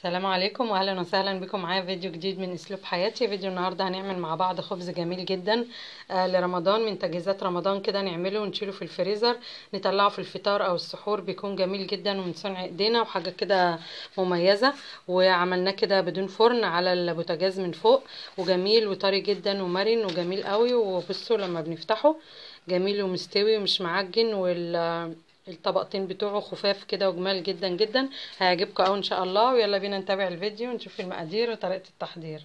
السلام عليكم واهلا وسهلا بكم معايا في فيديو جديد من اسلوب حياتي فيديو النهارده هنعمل مع بعض خبز جميل جدا آه لرمضان من تجهيزات رمضان كده نعمله ونشيله في الفريزر نطلعه في الفطار او السحور بيكون جميل جدا ومن صنع ايدينا وحاجه كده مميزه وعملناه كده بدون فرن على البوتاجاز من فوق وجميل وطري جدا ومرن وجميل قوي وبصوا لما بنفتحه جميل ومستوي ومش معجن وال الطبقتين بتوعه خفاف كده وجمال جدا جدا هيعجبكم قوي ان شاء الله ويلا بينا نتابع الفيديو ونشوف المقادير وطريقه التحضير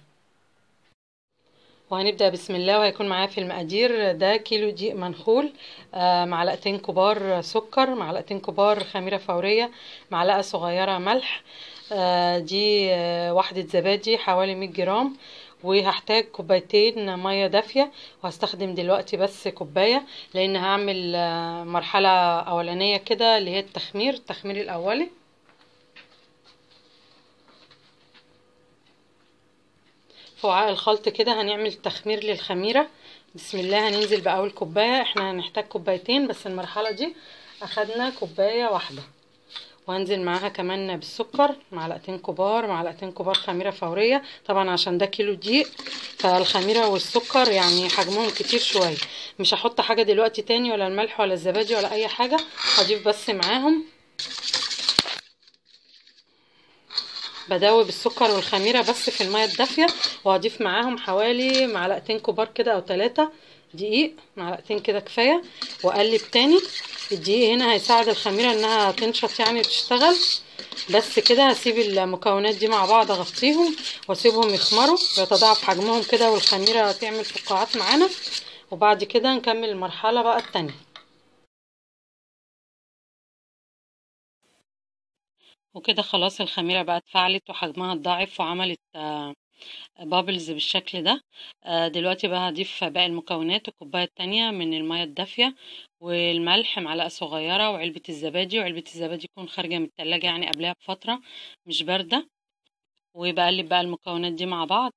وهنبدا بسم الله وهيكون معايا في المقادير ده كيلو دقيق منخول آه معلقتين كبار سكر معلقتين كبار خميره فوريه معلقه صغيره ملح آه دي آه واحده زبادي حوالي 100 جرام وهحتاج كوبايتين ميه دافيه وهستخدم دلوقتي بس كوبايه لان هعمل مرحله اولانيه كده اللي هي التخمير التخمير الاولي في وعاء الخلط كده هنعمل تخمير للخميره بسم الله هننزل باول كوبايه احنا هنحتاج كوبايتين بس المرحله دي اخدنا كوبايه واحده وهنزل معاها كمان بالسكر معلقتين كبار معلقتين كبار خميره فوريه طبعا عشان ده كيلو دقيق فالخميره والسكر يعني حجمهم كتير شويه مش هحط حاجه دلوقتي تاني ولا الملح ولا الزبادي ولا اي حاجه هضيف بس معاهم بدوب السكر والخميره بس في الميه الدافيه وهضيف معاهم حوالي معلقتين كبار كده او ثلاثه دقيق معلقتين كده كفايه واقلب تاني الدقيق هنا هيساعد الخميره انها تنشط يعني وتشتغل بس كده هسيب المكونات دي مع بعض اغطيهم واسيبهم يخمروا يتضاعف حجمهم كده والخميره تعمل فقاعات معانا وبعد كده نكمل المرحله بقى التانية وكده خلاص الخميره بقت فعلت وحجمها اتضاعف وعملت بابلز بالشكل ده دلوقتي بقى هضيف باقي المكونات الكوبايه التانية من الميه الدافيه والملح معلقه صغيره وعلبه الزبادي وعلبه الزبادي تكون خارجه من التلاجة يعني قبلها بفتره مش بارده وبقلب بقى المكونات دي مع بعض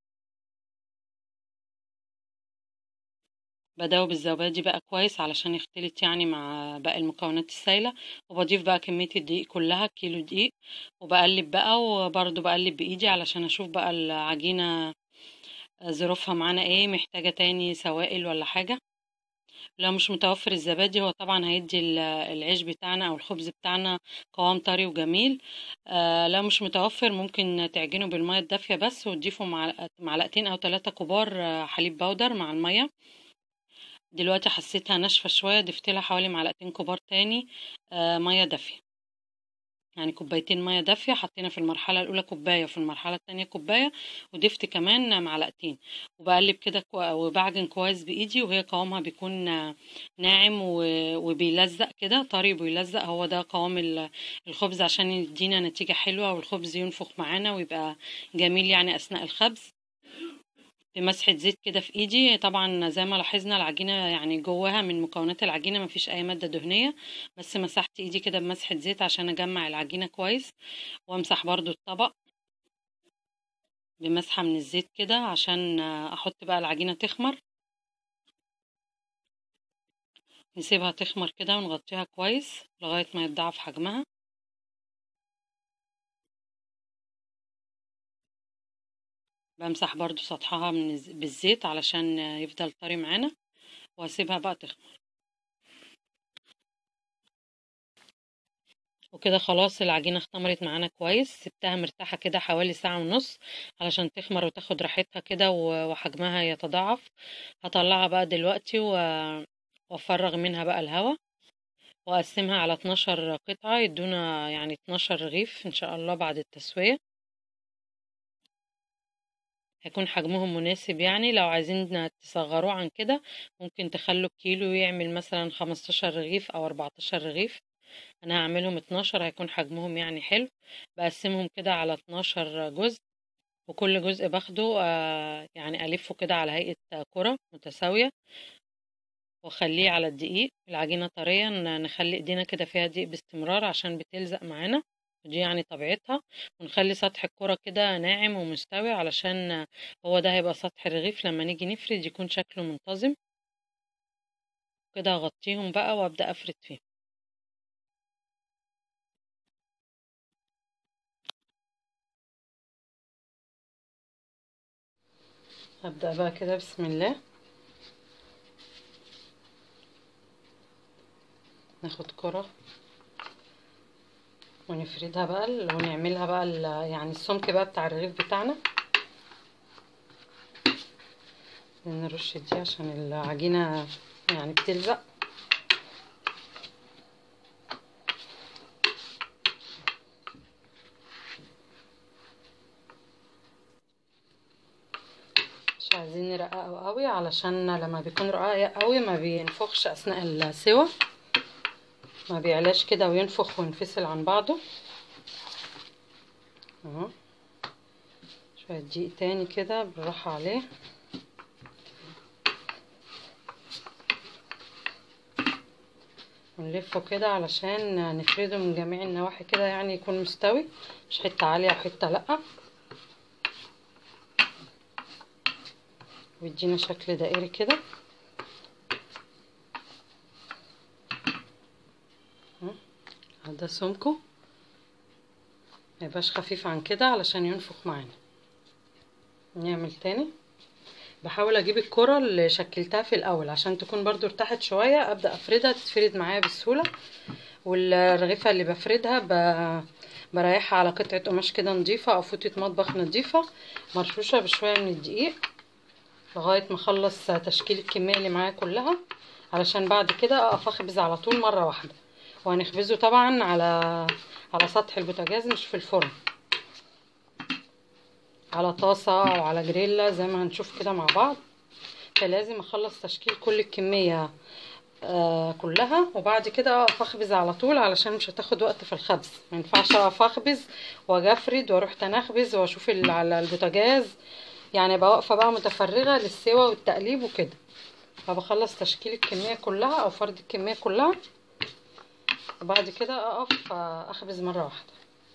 بدوب الزبادي بقى كويس علشان يختلط يعني مع باقي المكونات السايلة وبضيف بقى كمية الدقيق كلها كيلو دقيق وبقلب بقى وبرضو بقلب بإيدي علشان أشوف بقى العجينة ظروفها معانا ايه محتاجة تاني سوائل ولا حاجة لو مش متوفر الزبادي هو طبعا هيدي العيش بتاعنا او الخبز بتاعنا قوام طري وجميل آه لو مش متوفر ممكن تعجنه بالمية الدافية بس وتضيفوا معلقتين او ثلاثة كبار حليب بودر مع المية دلوقتي حسيتها ناشفه شويه ضفت لها حوالي معلقتين كبار تاني آه ميه دافيه يعني كوبايتين ميه دافيه حطينا في المرحله الاولى كوبايه وفي المرحله التانية كوبايه وضفت كمان معلقتين وبقلب كده وبعجن كويس بايدي وهي قوامها بيكون ناعم وبيلزق كده طري بيلزق هو ده قوام الخبز عشان يدينا نتيجه حلوه والخبز ينفخ معانا ويبقى جميل يعني اثناء الخبز بمسحة زيت كده في ايدي طبعا زي ما لاحظنا العجينة يعني جواها من مكونات العجينة مفيش اي مادة دهنية بس مسحت ايدي كده بمسحة زيت عشان اجمع العجينة كويس وامسح برضو الطبق بمسحة من الزيت كده عشان احط بقى العجينة تخمر نسيبها تخمر كده ونغطيها كويس لغاية ما يتضاعف حجمها بمسح برضو سطحها من بالزيت علشان يفضل طري معانا واسيبها بقى تخمر وكده خلاص العجينة اختمرت معانا كويس سبتها مرتاحة كده حوالي ساعة ونص علشان تخمر وتاخد راحتها كده وحجمها يتضاعف هطلعها بقى دلوقتي وافرغ منها بقى الهواء واقسمها على 12 قطعة يدونا يعني 12 رغيف ان شاء الله بعد التسوية هيكون حجمهم مناسب يعني لو عايزين تصغروه عن كده ممكن تخلوا الكيلو يعمل مثلا خمستاشر رغيف او اربعتاشر رغيف انا هعملهم اتناشر هيكون حجمهم يعني حلو بقسمهم كده على اتناشر جزء وكل جزء باخده آه يعني الفه كده على هيئة كرة متساوية واخليه على الدقيق العجينة طرية نخلي ايدينا كده فيها دقيق باستمرار عشان بتلزق معانا دي يعني طبيعتها ونخلي سطح الكرة كده ناعم ومستوي علشان هو ده هيبقى سطح الرغيف لما نيجي نفرد يكون شكله منتظم كده اغطيهم بقى وابدأ افرد فيهم هبدأ بقى كده بسم الله ناخد كرة ونفردها بقى ال- ونعملها بقى ال- يعني السمك بقى بتاع الرغيف بتاعنا نرش دي عشان العجينة يعني بتلزق مش عايزين نرققه قوي علشان لما بيكون رقيق قوي ما بينفخش اثناء السوا ما بيعلاش كده وينفخ وينفصل عن بعضه اهو شويه دقيق تاني كده بالراحه عليه ونلفه كده علشان نفرده من جميع النواحي كده يعني يكون مستوي مش حته عاليه وحته لا ويدينا شكل دائري كده ده سمكه ميبقاش خفيف عن كده علشان ينفخ معانا نعمل تاني بحاول اجيب الكرة اللي شكلتها في الاول عشان تكون برضو ارتاحت شوية ابدأ افردها تتفرد معايا بسهولة والرغيفة اللي بفردها ب... بريحها على قطعة قماش كده نضيفة او فوطة مطبخ نضيفة مرشوشة بشوية من الدقيق لغاية ما اخلص تشكيل الكمية اللي معايا كلها علشان بعد كده اقف اخبز على طول مرة واحدة وهنخبزه طبعا على على سطح البوتاجاز مش في الفرن على طاسة او على جريلا زي ما هنشوف كده مع بعض فلازم اخلص تشكيل كل الكمية آه كلها وبعد كده اقف اخبز على طول علشان مش هتاخد وقت في الخبز ما ينفعش اقف اخبز واجي افرد واروح تنخبز واشوف اللي على البوتاجاز يعني ابقى واقفه بقى متفرغه للسوا والتقليب وكده فبخلص تشكيل الكميه كلها او فرد الكميه كلها وبعد كده اقف اخبز مره واحده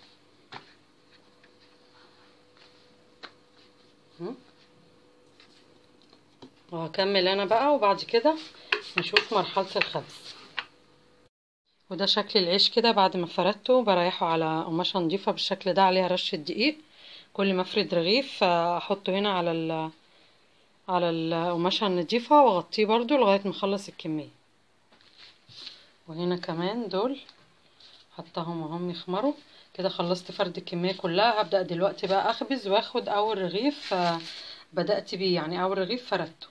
وهكمل انا بقى وبعد كده نشوف مرحله الخبز وده شكل العيش كده بعد ما فردته بريحه على قماشه نضيفه بالشكل ده عليها رشه دقيق كل ما افرد رغيف احطه هنا على ال على القماشه النضيفه واغطيه برضو لغايه ما اخلص الكميه وهنا كمان دول حطهم وهم يخمروا كده خلصت فرد الكميه كلها هبدا دلوقتي بقى اخبز واخد اول رغيف بدات بيه يعني اول رغيف فردته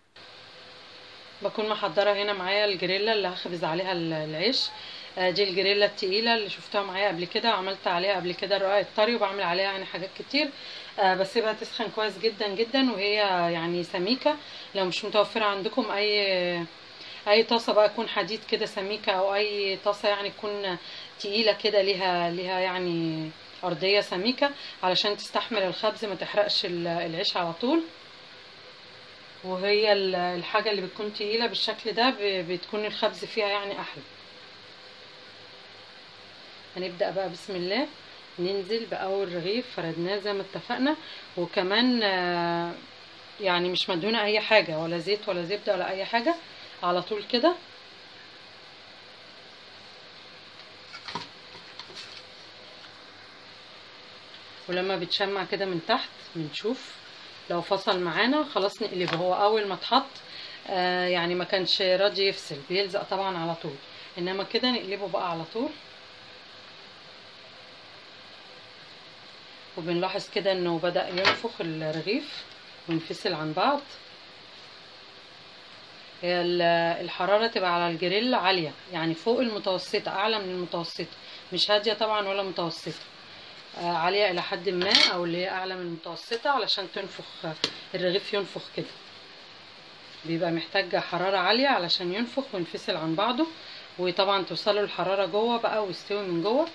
بكون محضره هنا معايا الجريلا اللي هخبز عليها العيش دي الجريلا التقيله اللي شفتها معايا قبل كده عملت عليها قبل كده الرقاق الطري وبعمل عليها يعني حاجات كتير بسيبها تسخن كويس جدا جدا وهي يعني سميكه لو مش متوفره عندكم اي اي طاسه بقى تكون حديد كده سميكه او اي طاسه يعني تكون تقيله كده ليها ليها يعني ارضيه سميكه علشان تستحمل الخبز ما تحرقش العيش على طول وهي الحاجه اللي بتكون تقيله بالشكل ده بتكون الخبز فيها يعني احلى هنبدأ بقى بسم الله ننزل بأول رغيف فردناه زي ما اتفقنا وكمان يعني مش مدهونة أي حاجة ولا زيت ولا زبدة ولا أي حاجة على طول كده ولما بتشمع كده من تحت بنشوف لو فصل معانا خلاص نقلبه هو أول ما اتحط يعني ما كانش راضي يفصل بيلزق طبعا على طول انما كده نقلبه بقى على طول وبنلاحظ كده انه بدأ ينفخ الرغيف وينفصل عن بعض هي الحرارة تبقى على الجريل عالية يعني فوق المتوسطة اعلى من المتوسطة مش هادية طبعا ولا متوسطة عالية الى حد ما او اللي هي اعلى من المتوسطة علشان تنفخ الرغيف ينفخ كده بيبقى محتاج حرارة عالية علشان ينفخ وينفصل عن بعضه وطبعا توصله الحرارة جوه بقى ويستوي من جوه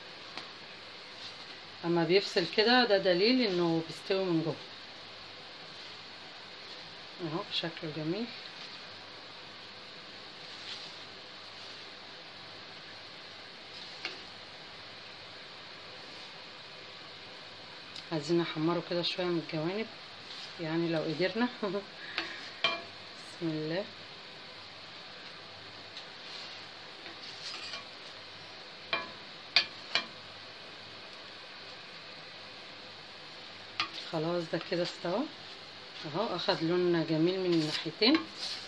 اما بيفصل كده ده دليل انه بيستوي من جوه اهو بشكل جميل عايزين نحمره كده شويه من الجوانب يعني لو قدرنا بسم الله خلاص ده كده استوى اهو اخد لون جميل من الناحيتين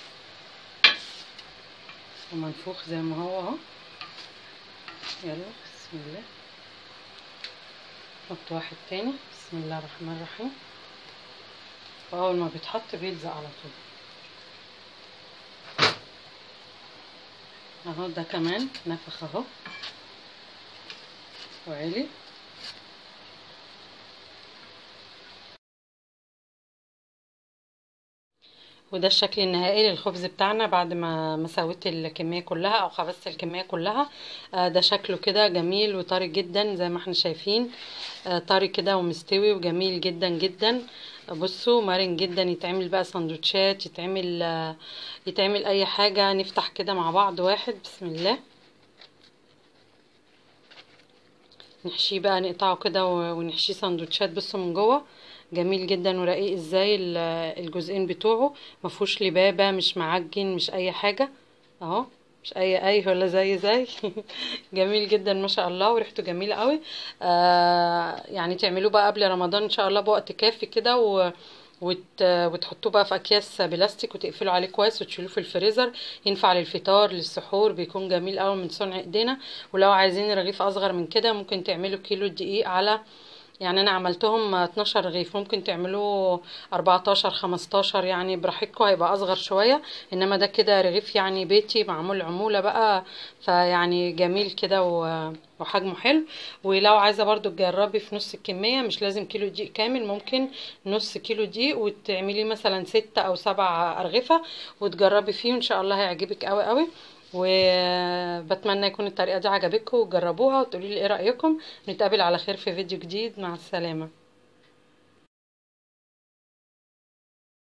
ومنفوخ زي ما هو اهو يلا بسم الله نحط واحد تاني بسم الله الرحمن الرحيم واول ما بيتحط بيلزق على طول اهو ده كمان نفخ اهو وعلي وده الشكل النهائي للخبز بتاعنا بعد ما ما سويت الكميه كلها او خبزت الكميه كلها آه ده شكله كده جميل وطري جدا زي ما احنا شايفين آه طري كده ومستوي وجميل جدا جدا بصوا مرن جدا يتعمل بقى سندوتشات يتعمل آه يتعمل اي حاجه نفتح كده مع بعض واحد بسم الله نحشيه بقى نقطعه كده ونحشيه سندوتشات بصوا من جوه جميل جدا ورقيق ازاي الجزئين بتوعه مفهوش لبابه مش معجن مش اي حاجه اهو مش اي اي ولا زي زي جميل جدا ما شاء الله وريحته جميله قوي آه يعني تعملوه بقى قبل رمضان ان شاء الله بوقت كافي كده و وت... وتحطوه بقى في اكياس بلاستيك وتقفلوا عليه كويس وتشيلوه في الفريزر ينفع للفطار للسحور بيكون جميل قوي من صنع ايدينا ولو عايزين رغيف اصغر من كده ممكن تعملوا كيلو دقيق على يعني انا عملتهم 12 رغيف ممكن تعملوه 14 15 يعني براحتكم هيبقى اصغر شويه انما ده كده رغيف يعني بيتي معمول عموله بقى فيعني جميل كده وحجمه حلو ولو عايزه برضو تجربي في نص الكميه مش لازم كيلو دقيق كامل ممكن نص كيلو دقيق وتعملي مثلا ستة او سبع ارغفه وتجربي فيه ان شاء الله هيعجبك قوي قوي وبتمنى يكون الطريقه دي عجبتكم وتجربوها وتقولوا لي ايه رايكم نتقابل على خير في فيديو جديد مع السلامه